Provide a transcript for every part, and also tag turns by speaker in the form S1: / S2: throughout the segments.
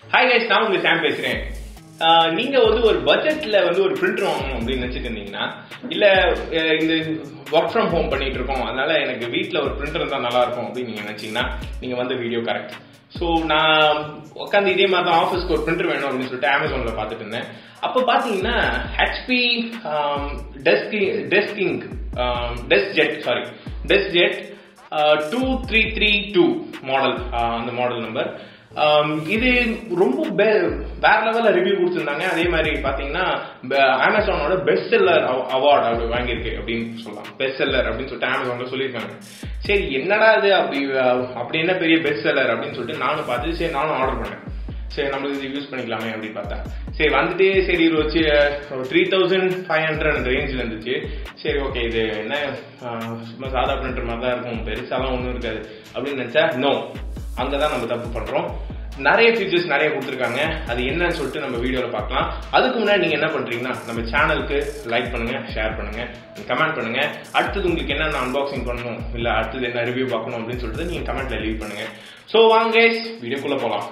S1: hi guys நான் உங்க சாம் பேசுறேன் ஆஹ் நீங்க வந்து ஒரு பட்ஜெட்ல வந்து ஒரு பிரிண்டர் வாங்கணும் அப்படின்னு நினைச்சிட்டு இருந்தீங்கன்னா இல்ல அஹ் இந்த ஒர்க் ஃப்ரம் ஹோம் பண்ணிட்டு இருக்கோம் அதனால எனக்கு வீட்ல ஒரு பிரிண்டர் இருந்தா நல்லா இருக்கும் அப்படின்னு நீங்க நினைச்சீங்கன்னா நீங்க வந்து வீடியோ கரெக்ட் ஸோ நான் உட்காந்து இதே மாதிரி தான் ஆஃபீஸ்க்கு ஒரு பிரிண்டர் வேணும் அப்படின்னு சொல்லிட்டு அமேசான்ல பார்த்துட்டு இருந்தேன் அப்போ பார்த்தீங்கன்னா ஹெச்பி டெஸ்கி டெஸ்கிங் DeskJet sorry DeskJet two three three two model அந்த மாடல் நம்பர் இது ரொம்ப be- வேற லெவல்ல ரிவ்யூ கொடுத்துருந்தாங்க அதே மாதிரி பாத்தீங்கன்னா அமேசானோட பெஸ்ட் செல்லர் அவார்டு அப்படி வாங்கியிருக்கு அப்படின்னு சொல்லலாம் பெஸ்ட் செல்லர் அப்படின்னு சொல்லிட்டு அமேசான்ல சொல்லியிருக்காங்க சரி என்னடா இது அப்படி அஹ், அப்படி என்ன பெரிய பெஸ்ட் செல்லர் அப்படின்னு சொல்லிட்டு நானும் பார்த்து சரி நானும் ஆர்டர் பண்ணேன் சரி நம்மளுக்கு இது யூஸ் பண்ணிக்கலாமே அப்படின்னு பார்த்தா சரி வந்துட்டு சரி இது வச்சு த்ரீ தௌசண்ட் ஃபைவ் ஹண்ட்ரட் அந்த ரேஞ்சில் இருந்துச்சு சரி ஓகே இது என்ன ஆஹ், சும்மா சாதா பிரிண்டர் மாதிரி தான் இருக்கும் பெருசாலாம் ஒன்றும் இருக்காது அப்படின்னு நினச்சா நோ அங்கே தான் நம்ம தப்பு பண்ணுறோம் நிறைய ஃபீச்சர்ஸ் நிறைய கொடுத்துருக்காங்க அது என்னன்னு சொல்லிட்டு நம்ம வீடியோவில் பார்க்கலாம் அதுக்கு முன்னாடி நீங்கள் என்ன பண்ணுறீங்கன்னா நம்ம சேனலுக்கு லைக் பண்ணுங்க ஷேர் பண்ணுங்க கமெண்ட் பண்ணுங்க அடுத்தது உங்களுக்கு என்னென்ன அன்பாக்சிங் பண்ணணும் இல்லை அடுத்தது என்ன ரிவ்யூ பார்க்கணும் அப்படின்னு சொல்லிட்டு நீங்கள் கமெண்ட்ல லீவ் பண்ணுங்க ஸோ வாங்க வீடியோக்குள்ளே போகலாம்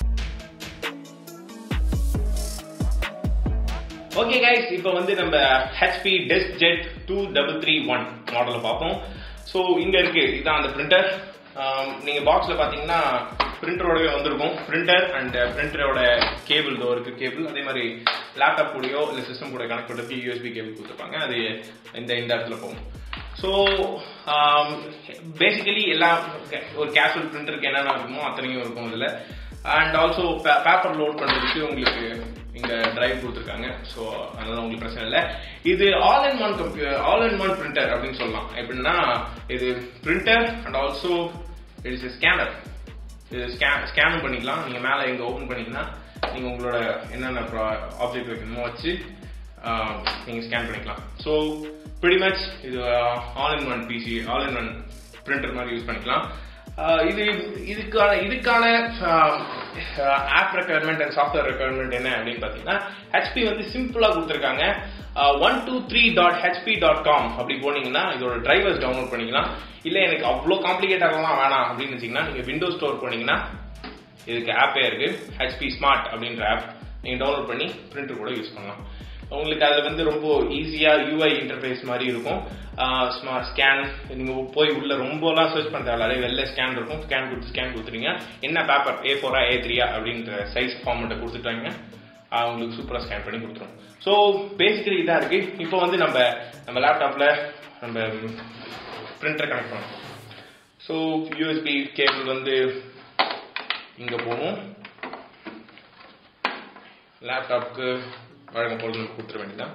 S1: ஓகே கைஸ் இப்போ வந்து நம்ம HP DeskJet two double three one மாடலை பார்ப்போம் ஸோ இங்க இருக்கு இதுதான் அந்த பிரிண்டர் நீங்க பாக்ஸ்ல பாத்தீங்கன்னா பிரிண்டரோடவே வந்திருக்கும் பிரிண்டர் அண்ட் பிரிண்டரோட கேபிள் தோ இருக்கு கேபிள் அதே மாதிரி லேப்டாப் கூடயோ இல்லை சிஸ்டம் கூட கனெக்ட் பண்ணுறதுக்கு யூஎஸ்பி கேபிள் கொடுத்துருப்பாங்க அது இந்த இந்த இடத்துல போகும் ஸோ பேசிக்கலி எல்லாம் ஒரு கேஷுவல் பிரிண்டருக்கு என்னென்ன இருக்குமோ அத்தனையும் இருக்கும் இதில் அண்ட் ஆல்சோ பேப்பர் லோட் பண்ணுறதுக்கு உங்களுக்கு இங்க டிரைவ் கொடுத்துருக்காங்க ஸோ அதனால உங்களுக்கு பிரச்சனை இல்லை இது all in one computer all in one printer அப்படின்னு சொல்லலாம் எப்படின்னா இது printer and also it's scanner இது ஸ்கேன் ஸ்கேனும் பண்ணிக்கலாம் நீங்க மேலே இங்க ஓப்பன் பண்ணீங்கன்னா நீங்க உங்களோட என்னென்ன ஆப்ஜெக்ட் வைக்கணுமோ வச்சு ஆஹ், நீங்க ஸ்கேன் பண்ணிக்கலாம் ஸோ pretty மச் இது all in one PC all in one printer மாதிரி யூஸ் பண்ணிக்கலாம் ஆஹ் இது இதுக்கான இதுக்கான app requirement and software requirement என்ன அப்படின்னு பார்த்தீங்கன்னா ஹெச்பி வந்து சிம்பிளா கொடுத்துருக்காங்க one two three dot HP dot com அப்படி போனீங்கன்னா இதோட டிரைவர்ஸ் டவுன்லோட் பண்ணிக்கலாம் இல்லை எனக்கு அவ்வளோ காம்ப்ளிகேட்டட்லாம் வேணாம் அப்படின்னு வச்சீங்கன்னா நீங்கள் விண்டோஸ் ஸ்டோர் போனீங்கன்னா இதுக்கு ஆப்பே இருக்கு ஹெச்பி ஸ்மார்ட் அப்படின்ற ஆப் நீங்கள் டவுன்லோட் பண்ணி பிரிண்டர் கூட யூஸ் பண்ணலாம் உங்களுக்கு அதில் வந்து ரொம்ப ஈஸியாக யூஐ இன்டர்ஃபேஸ் மாதிரி இருக்கும் ஸ்மார்ட் ஸ்கேன் நீங்கள் போய் உள்ள ரொம்பலாம் சர்ச் பண்ண தேவையில்ல வெளில ஸ்கேன் இருக்கும் ஸ்கேன் கொடுத்து ஸ்கேன் கொடுத்துருங்க என்ன பேப்பர் ஏ ஃபோரா ஏ த்ரீயா அப்படின்ற சைஸ் ஃபார்மெட்டை கொடுத்துட்டாங்க ஆஹ் உங்களுக்கு சூப்பராக ஸ்கேன் பண்ணி கொடுத்துரும் ஸோ பேசிக்கலி இதாக இருக்கு இப்போ வந்து நம்ம நம்ம லேப்டாப்பில் நம்ம பிரிண்டர் கனெக்ட் பண்ணோம் ஸோ யூஎஸ்பி கேபிள் வந்து இங்கே போகும் லேப்டாப்க்கு வழக்கம் போல் நம்ம கொடுத்துட வேண்டியதான்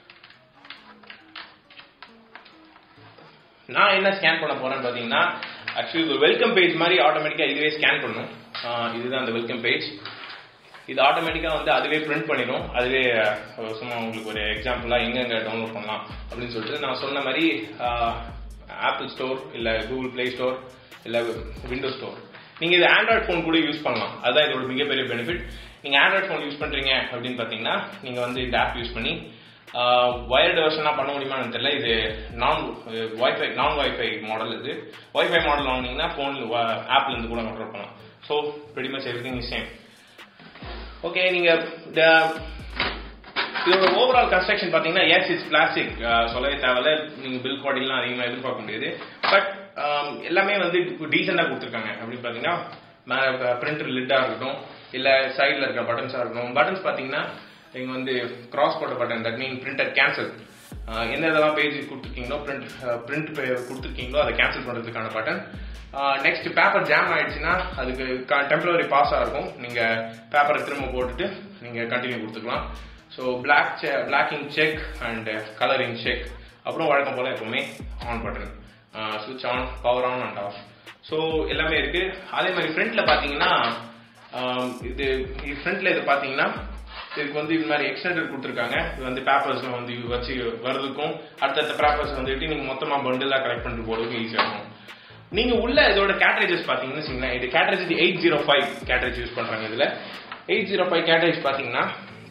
S1: நான் என்ன ஸ்கேன் பண்ண போறேன்னு பார்த்தீங்கன்னா ஆக்சுவலி ஒரு வெல்கம் பேஜ் மாதிரி ஆட்டோமேட்டிக்காக இதுவே ஸ்கேன் பண்ணும் ஆஹ் இதுதான் அந்த வெல்கம் பேஜ் இது ஆட்டோமேட்டிக்காக வந்து அதுவே பிரிண்ட் பண்ணிடும் அதுவே அஹ், சும்மா உங்களுக்கு ஒரு எக்ஸாம்பிளாக எங்கெங்க டவுன்லோட் பண்ணலாம் அப்படின்னு சொல்லிட்டு நான் சொன்ன மாதிரி ஆப்பிள் ஸ்டோர் இல்லை கூகுள் ப்ளே ஸ்டோர் இல்லை விண்டோ ஸ்டோர் நீங்கள் இது ஆண்ட்ராய்ட் ஃபோன் கூட யூஸ் பண்ணலாம் அதுதான் இதோட மிகப்பெரிய பெனிஃபிட் நீங்கள் ஆண்ட்ராய்ட் ஃபோன் யூஸ் பண்ணுறீங்க அப்படின்னு பார்த்தீங்கன்னா நீங்கள் வந்து இந்த ஆப் யூஸ் பண்ணி வயர்டு வெர்ஷனாக பண்ண முடியுமான்னு எனக்கு தெரியல இது நான் வைஃபை நான் வைஃபை மாடல் இது வைஃபை மாடல் வாங்கினீங்கன்னா ஃபோன் ஆப்லேருந்து கூட கண்ட்ரோல் பண்ணலாம் so pretty much everything is same okay நீங்க இந்த இதோட ஓவரால் கன்ஸ்ட்ரக்ஷன் பாத்தீங்கன்னா எஸ் இட்ஸ் பிளாஸ்டிக் சொல்லவே தேவையில்ல நீங்க பில் குவாலிட்டிலாம் அதிகமா எதிர்பார்க்க முடியாது பட் எல்லாமே வந்து டீசெண்டா கொடுத்துருக்காங்க அப்படின்னு பாத்தீங்கன்னா பிரிண்டர் லிட்டா இருக்கட்டும் இல்ல சைடுல இருக்க பட்டன்ஸா இருக்கட்டும் பட்டன்ஸ் பாத்தீங்கன்னா இங்க வந்து கிராஸ் போட்ட button that mean printer cancel எந்த இதெல்லாம் பேஜ் கொடுத்துருக்கீங்களோ பிரிண்ட் பிரிண்ட் கொடுத்துருக்கீங்களோ அதை கேன்சல் பண்றதுக்கான பட்டன் நெக்ஸ்ட் பேப்பர் ஜாம் ஆயிடுச்சுன்னா அதுக்கு டெம்பரரி பாஸாக இருக்கும் நீங்க பேப்பரை திரும்ப போட்டுட்டு நீங்க கண்டினியூ கொடுத்துக்கலாம் so black blacking check and colouring check அப்புறம் வழக்கம் போல எப்பவுமே ஆன் பட்டன் சுவிட்ச் on power on and off so எல்லாமே இருக்கு அதே மாதிரி ஃப்ரண்ட்ல பாத்தீங்கன்னா ஆஹ் இது ஃப்ரண்ட்ல இது பாத்தீங்கன்னா இதுக்கு வந்து இது மாதிரி எக்ஸ்டெண்டர் கொடுத்துருக்காங்க இது வந்து பேப்பர்ஸ் வந்து வச்சு வர்றதுக்கும் அடுத்தடுத்த பேப்பர்ஸ் வந்துட்டு நீங்க மொத்தமா பண்டிலா கலெக்ட் பண்ணிட்டு போறதுக்கும் ஈஸியா இருக்கும் நீங்க உள்ள இதோட கேட்ரேஜஸ் பாத்தீங்கன்னு வச்சுக்கோங்களேன் இது cartridge eight zero five cartridge use பண்றாங்க இதுல எயிட் ஜீரோ ஃபைவ் கேட்ரேஜ் பாத்தீங்கன்னா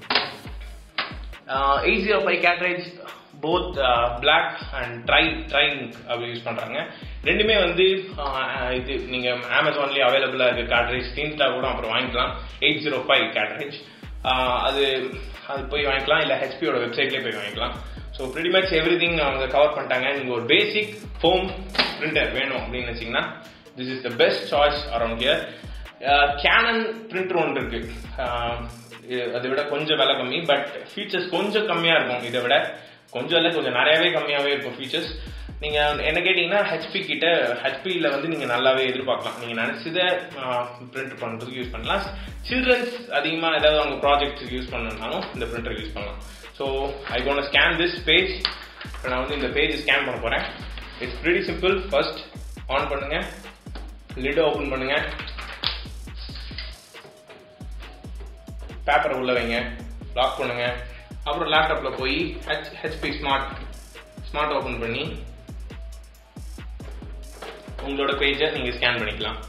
S1: eight zero five cartridge both black and ட்ரை ட்ரைங் அப்படி யூஸ் பண்றாங்க ரெண்டுமே வந்து ஆஹ், இது நீங்க அமேசான்லயே அவைலபிளா இருக்கு கேட்ரேஜ் தீன்ஸ்டா கூட அப்புறம் வாங்கிக்கலாம் எயிட் ஜீரோ ஃபைவ் கேட்ரேஜ் அது அது போய் வாங்கிக்கலாம் இல்ல ஹெச்பியோட வெப்சைட்லயே போய் வாங்கிக்கலாம் so pretty much everything அவங்க கவர் பண்ணிட்டாங்க நீங்க ஒரு பேசிக் ஃபோம் பிரிண்டர் வேணும் அப்படின்னு வச்சீங்கன்னா this is the best choice around here Canon printer ஒன்று இருக்கு ஆஹ், இது- அதை விட கொஞ்சம் விலை கம்மி பட் ஃபீச்சர்ஸ் கொஞ்சம் கம்மியா இருக்கும் இதை விட கொஞ்சம் இல்லை கொஞ்சம் நிறையவே கம்மியாவே இருக்கும் ஃபீச்சர்ஸ் நீங்க என்ன கேட்டீங்கன்னா ஹெச்பி கிட்ட ஹெச்பியில் வந்து நீங்க நல்லாவே எதிர்பார்க்கலாம் நீங்க நினைச்சத பிரிண்ட் பண்றதுக்கு யூஸ் பண்ணலாம் சில்ட்ரன்ஸ் அதிகமா ஏதாவது அவங்க ப்ராஜெக்ட்ஸ் யூஸ் பண்ணணும்னாலும் இந்த பிரிண்டர் யூஸ் பண்ணலாம் so I gonna scan this page இப்போ நான் வந்து இந்த பேஜ் ஸ்கேன் பண்ண போறேன் it's pretty simple first on பண்ணுங்க லிட் ஓபன் பண்ணுங்க பேப்பரை உள்ள வைங்க லாக் பண்ணுங்க அப்புறம் லேப்டாப்ல போய் H HP smart smart open பண்ணி உங்களோட பேஜை நீங்க ஸ்கேன் பண்ணிக்கலாம்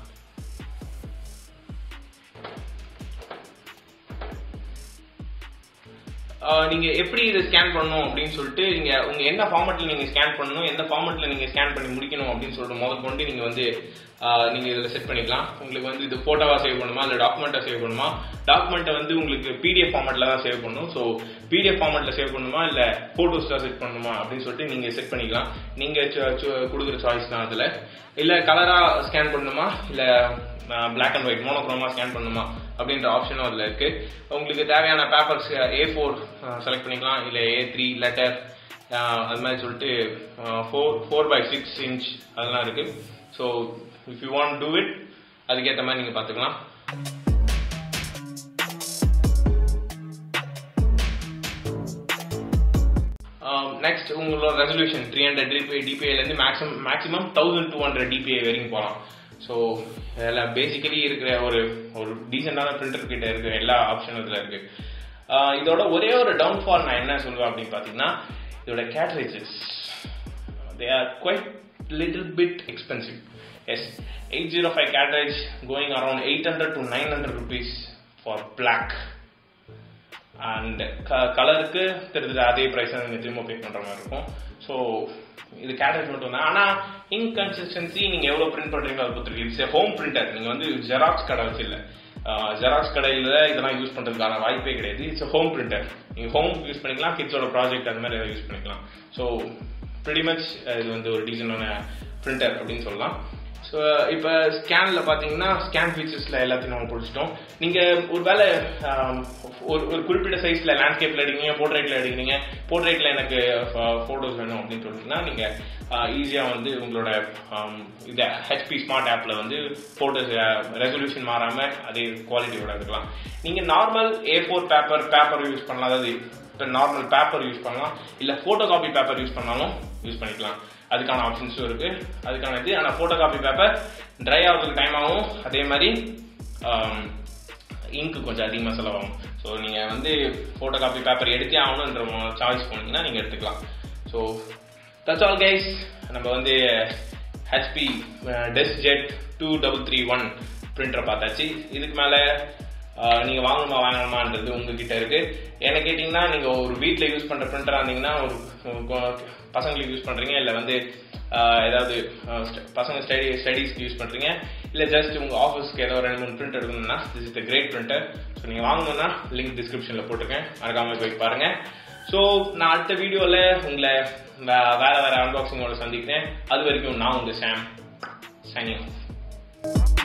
S1: ஆஹ் நீங்க எப்படி இதை ஸ்கேன் பண்ணணும் அப்படின்னு சொல்லிட்டு நீங்க உங்க என்ன ஃபார்மட்ல நீங்க ஸ்கேன் பண்ணணும் எந்த ஃபார்மட்ல நீங்க ஸ்கேன் பண்ணி முடிக்கணும் அப்படின்னு சொல்லிட்டு முதல் கொண்டு நீங்க வந்து ஆஹ் நீங்க இதுல செட் பண்ணிக்கலாம் உங்களுக்கு வந்து இது போட்டோவா சேவ் பண்ணுமா இல்ல டாக்குமெண்ட்டா சேவ் பண்ணுமா டாக்குமெண்ட்டை வந்து உங்களுக்கு பிடிஎஃப் ஃபார்மட்ல தான் சேவ் பண்ணணும் ஸோ பிடிஎஃப் ஃபார்மட்ல சேவ் பண்ணுமா இல்ல போட்டோஸ் தான் செட் பண்ணுமா அப்படின்னு சொல்லிட்டு நீங்க செட் பண்ணிக்கலாம் நீங்க cho- cho- கொடுக்குற சாய்ஸ் தான் அதுல இல்ல கலரா ஸ்கேன் பண்ணணுமா இல்ல பிளாக் அண்ட் ஒயிட் மோனோக்ரோமா ஸ்கேன் பண்ணுமா அப்படின்ற ஆப்ஷனும் அதில் இருக்கு உங்களுக்கு தேவையான பேப்பர்ஸ் ஏ ஃபோர் செலக்ட் பண்ணிக்கலாம் இல்லை ஏ த்ரீ லெட்டர் அது மாதிரி சொல்லிட்டு four four by six inch அதெல்லாம் இருக்கு so if you want do it அதுக்கேற்ற மாதிரி நீங்கள் பார்த்துக்கலாம் நெக்ஸ்ட் உங்களோட ரெசல்யூஷன் த்ரீ ஹண்ட்ரட் டிபிஐ டிபிஐலேருந்து maximum maximum thousand two hundred DPI வரைக்கும் போகலாம் ஸோ இதெல்லாம் பேசிக்கலி இருக்கிற ஒரு ஒரு டீசெண்டான பிரிண்டர் கிட்ட இருக்கிற எல்லா ஆப்ஷனும் இதில் இருக்கு ஆஹ் இதோட ஒரே ஒரு டவுன்ஃபால் நான் என்ன சொல்லுவேன் அப்படின்னு பார்த்தீங்கன்னா இதோட cartridges they are quite little bit expensive yes eight zero five cartridge going around eight hundred to nine hundred rupees for black and கலருக்கு தெரிஞ்ச அதே ப்ரைஸ் நீங்க திரும்ப பே பண்ற மாதிரி இருக்கும் ஸோ இது கேட்டரிங் மட்டும் தான் ஆனா இன்கன்சிஸ்டன்சி நீங்க எவ்வளவு பிரிண்ட் பண்றீங்களோ அதை பொறுத்து இட்ஸ் ஹோம் பிரிண்டர் நீங்க வந்து ஜெராக்ஸ் கடை வச்சு இல்ல ஜெராக்ஸ் கடையில இதெல்லாம் யூஸ் பண்றதுக்கான வாய்ப்பே கிடையாது இட்ஸ் ஹோம் பிரிண்டர் நீங்க ஹோம் யூஸ் பண்ணிக்கலாம் கிட்ஸோட ப்ராஜெக்ட் அந்த மாதிரி யூஸ் பண்ணிக்கலாம் ஸோ pretty மச் இது வந்து ஒரு டீசெண்டான பிரிண்டர் அப்படின்னு சொல்லலாம் ஸோ இப்போ ஸ்கேனில் பார்த்தீங்கன்னா ஸ்கேன் ஃபீச்சர்ஸில் எல்லாத்தையும் நம்ம பிடிச்சிட்டோம் நீங்கள் ஒரு வேலை ஒரு ஒரு குறிப்பிட்ட சைஸில் லேண்ட்ஸ்கேப்பில் எடுக்கிறீங்க போர்ட்ரேட்டில் எடுக்கிறீங்க போர்ட்ரேட்டில் எனக்கு ஃபோட்டோஸ் வேணும் அப்படின்னு சொல்லிட்டுனா நீங்கள் ஈஸியாக வந்து உங்களோட ஆம், இந்த ஹெச்பி ஸ்மார்ட் ஆப்பில் வந்து ஃபோட்டோஸ் ரெசல்யூஷன் மாறாமல் அதே குவாலிட்டியோட எடுக்கலாம் நீங்கள் normal A four paper paper use பண்ணலாம் அதாவது இப்போ நார்மல் பேப்பர் யூஸ் பண்ணலாம் இல்லை ஃபோட்டோ காப்பி பேப்பர் யூஸ் பண்ணாலும் யூஸ் பண்ணிக்கலாம் அதுக்கான ஆப்ஷன்ஸும் இருக்கு அதுக்கான இது ஆனால் ஃபோட்டோ காப்பி பேப்பர் ட்ரை ஆகிறதுக்கு டைம் ஆகும் அதே மாதிரி இங்கு கொஞ்சம் அதிகமாக செலவாகும் ஸோ நீங்கள் வந்து ஃபோட்டோ காப்பி பேப்பர் எடுத்தே ஆகணுன்ற சாய்ஸ் போனீங்கன்னா நீங்கள் எடுத்துக்கலாம் ஸோ தட்ஸ் ஆல் கைஸ் நம்ம வந்து HP DeskJet two double three one பிரிண்டரை பார்த்தாச்சு இதுக்கு மேலே நீங்கள் வாங்கணுமா வாங்கணுமான்றது உங்ககிட்ட இருக்கு என்ன கேட்டிங்கன்னா நீங்கள் ஒரு வீட்டில் யூஸ் பண்ணுற பிரிண்டராக இருந்தீங்கன்னா ஒரு கொ- பசங்களுக்கு யூஸ் பண்ணுறீங்க இல்லை வந்து ஆஹ், ஏதாவது ஆஹ், st- பசங்க ஸ்டடி ஸ்டடீஸ்க்கு யூஸ் பண்ணுறீங்க இல்லை ஜஸ்ட் உங்கள் ஆஃபீஸ்க்கு ஏதோ ரெண்டு மூணு பிரிண்ட் எடுக்கணும்னா this is the great printer so நீங்கள் வாங்கணும்னா லிங்க் டிஸ்கிரிப்ஷனில் போட்டிருக்கேன் மறக்காம போய் பாருங்க ஸோ நான் அடுத்த வீடியோவில் உங்களை வே- வேற வேற அன்பாக்சிங்கோட சந்திக்கிறேன் அது வரைக்கும் நான் உங்கள் சாம் சைனிங்